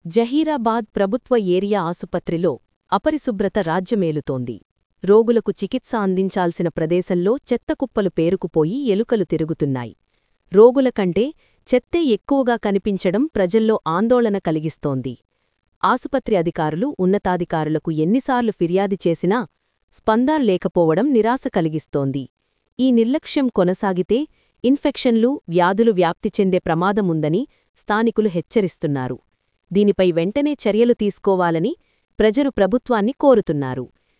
జహీరాబాద్ ప్రభుత్వ ఏరియా ఆసుపత్రిలో అపరిశుభ్రత రాజ్యమేలుతోంది రోగులకు చికిత్స అందించాల్సిన ప్రదేశంలో చెత్తకుప్పలు పేరుకుపోయి ఎలుకలు తిరుగుతున్నాయి రోగుల కంటే చెత్తే ఎక్కువగా కనిపించడం ప్రజల్లో ఆందోళన కలిగిస్తోంది ఆసుపత్రి అధికారులు ఉన్నతాధికారులకు ఎన్నిసార్లు ఫిర్యాదు చేసినా స్పందాలు లేకపోవడం నిరాశ కలిగిస్తోంది ఈ నిర్లక్ష్యం కొనసాగితే ఇన్ఫెక్షన్లు వ్యాధులు వ్యాప్తి చెందే ప్రమాదముందని స్థానికులు హెచ్చరిస్తున్నారు దీనిపై వెంటనే చర్యలు తీసుకోవాలని ప్రజలు ప్రభుత్వాన్ని కోరుతున్నారు